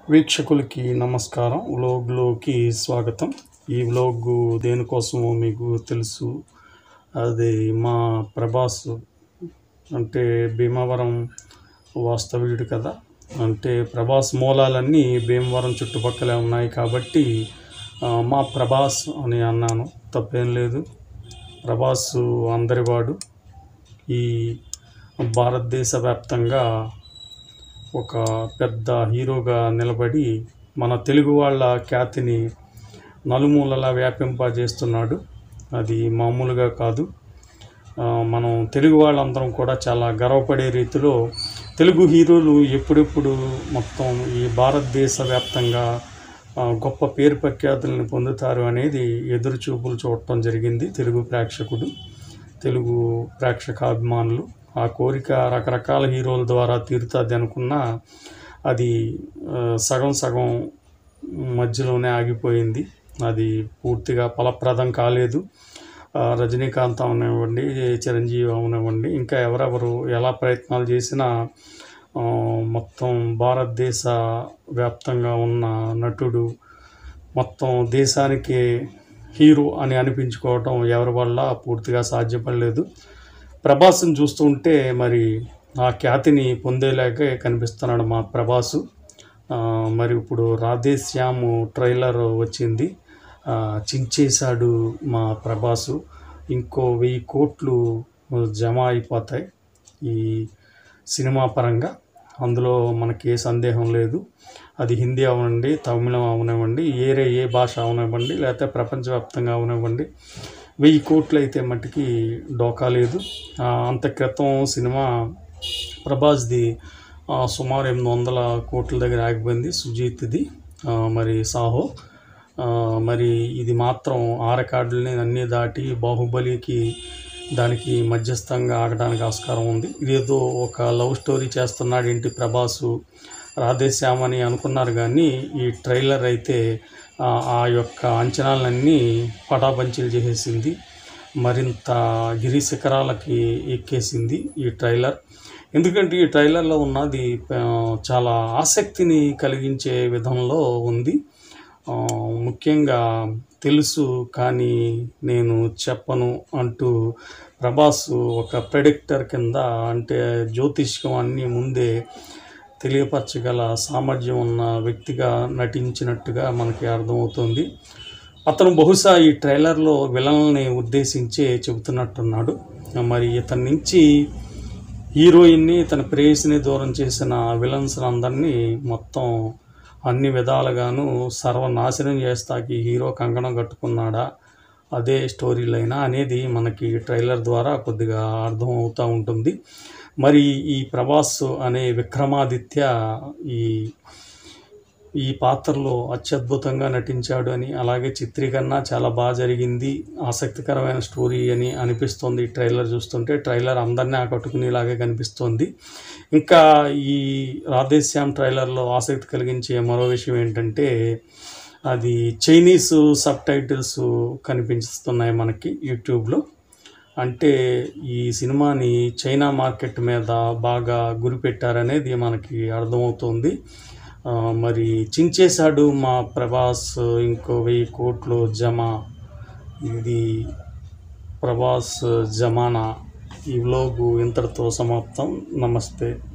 వీక్షకులకి నమస్కారం వ్లోగ్లోకి స్వాగతం ఈ వ్లోగ్ దేనికోసమో మీకు తెలుసు అది మా ప్రభాస్ అంటే భీమవరం వాస్తవ్యుడు కదా అంటే ప్రభాస్ మూలాలన్నీ భీమవరం చుట్టుపక్కలే ఉన్నాయి కాబట్టి ఆ, మా ప్రభాస్ అని అన్నాను తప్పేం లేదు ప్రభాస్ అందరివాడు ఈ భారతదేశ వ్యాప్తంగా ఒక పెద్ద హీరోగా నిలబడి మన తెలుగు వాళ్ళ ఖ్యాతిని నలుమూలలా వ్యాపింపజేస్తున్నాడు అది మామూలుగా కాదు ఆ, మనం తెలుగు వాళ్ళందరం కూడా చాలా గర్వపడే రీతిలో తెలుగు హీరోలు ఎప్పుడెప్పుడు మొత్తం ఈ భారతదేశ వ్యాప్తంగా ఆ, గొప్ప పేరు ప్రఖ్యాతులను పొందుతారు అనేది ఎదురు చూపులు చూడటం జరిగింది తెలుగు ప్రేక్షకుడు తెలుగు ప్రేక్షకాభిమానులు ఆ కోరిక రకరకాల హీరోల ద్వారా తీరుతుంది అనుకున్నా అది ఆ, సగం సగం మధ్యలోనే ఆగిపోయింది అది పూర్తిగా ఫలప్రదం కాలేదు ఆ, రజనీకాంత్ అవనివ్వండి చిరంజీవి అవనివ్వండి ఇంకా ఎవరెవరు ఎలా ప్రయత్నాలు చేసినా ఆ, మొత్తం భారతదేశ వ్యాప్తంగా ఉన్న నటుడు మొత్తం దేశానికి హీరో అని అనిపించుకోవటం ఎవరి వల్ల పూర్తిగా సాధ్యపడలేదు ప్రభాస్ని చూస్తుంటే మరి ఆ ఖ్యాతిని పొందేలాగే కనిపిస్తున్నాడు మా ప్రభాసు ఆ, మరి ఇప్పుడు రాధేశ్యాము ట్రైలర్ వచ్చింది ఆ, చించేశాడు మా ప్రభాసు ఇంకో వెయ్యి కోట్లు జమ అయిపోతాయి ఈ సినిమా పరంగా అందులో మనకి ఏ సందేహం లేదు అది హిందీ అవనండి తమిళం అవనివ్వండి ఏరే ఏ భాష అవనివ్వండి లేకపోతే ప్రపంచవ్యాప్తంగా అవనివ్వండి వెయ్యి కోట్లు అయితే మట్టుకి డోకా లేదు ఆ, అంత క్రితం సినిమా ప్రభాస్ది ఆ, సుమారు ఎనిమిది వందల కోట్ల దగ్గర ఆగిపోయింది సుజీత్ది ఆ, మరి సాహో ఆ, మరి ఇది మాత్రం ఆ రికార్డులని అన్నీ దాటి బాహుబలికి దానికి మధ్యస్థంగా ఆగడానికి ఆస్కారం ఉంది ఇదేదో ఒక లవ్ స్టోరీ చేస్తున్నాడు ఏంటి ప్రభాసు రాధేశ్యామ్ అని అనుకున్నారు కానీ ఈ ట్రైలర్ అయితే ఆ ఆ యొక్క అంచనాలన్నీ పటాపంచీలు చేసేసింది మరింత గిరి శిఖరాలకి ఎక్కేసింది ఈ ట్రైలర్ ఎందుకంటే ఈ ట్రైలర్లో ఉన్నది ఆ, చాలా ఆసక్తిని కలిగించే విధంలో ఉంది ఆ, ముఖ్యంగా తెలుసు కానీ నేను చెప్పను అంటూ ప్రభాస్ ఒక ప్రెడిక్టర్ కింద అంటే జ్యోతిష్కం అన్నీ ముందే తెలియపరచగల సామర్థ్యం ఉన్న వ్యక్తిగా నటించినట్టుగా మనకి అర్థమవుతుంది అతను బహుశా ఈ ట్రైలర్లో విలన్ని ఉద్దేశించే చెబుతున్నట్టున్నాడు మరి ఇతని నుంచి హీరోయిన్ని తన ప్రేయసిని దూరం చేసిన విలన్స్ అందరినీ మొత్తం అన్ని విధాలుగాను సర్వనాశనం చేస్తాకి హీరో కంకణం కట్టుకున్నాడా అదే స్టోరీ లైనా అనేది మనకి ట్రైలర్ ద్వారా కొద్దిగా అర్థం అవుతూ ఉంటుంది మరి ఈ ప్రభాస్ అనే విక్రమాదిత్య ఈ ఈ పాత్రలో అత్యద్భుతంగా నటించాడు అని అలాగే చిత్రీకరణ చాలా బాగా జరిగింది ఆసక్తికరమైన స్టోరీ అని అనిపిస్తుంది ఈ ట్రైలర్ చూస్తుంటే ట్రైలర్ అందరినీ ఆకట్టుకునేలాగే కనిపిస్తోంది ఇంకా ఈ రాధేశ్యామ్ ట్రైలర్లో ఆసక్తి కలిగించే మరో విషయం ఏంటంటే అది చైనీస్ సబ్ టైటిల్స్ కనిపిస్తున్నాయి మనకి యూట్యూబ్లో అంటే ఈ సినిమాని చైనా మార్కెట్ మీద బాగా గురిపెట్టారనేది మనకి అర్థమవుతుంది ఆ, మరి చించేశాడు మా ప్రభాస్ ఇంకో వెయ్యి కోట్లు జమ ఇది ప్రభాస్ జమానా ఈ వ్లోగు ఇంతటితో సమాప్తం నమస్తే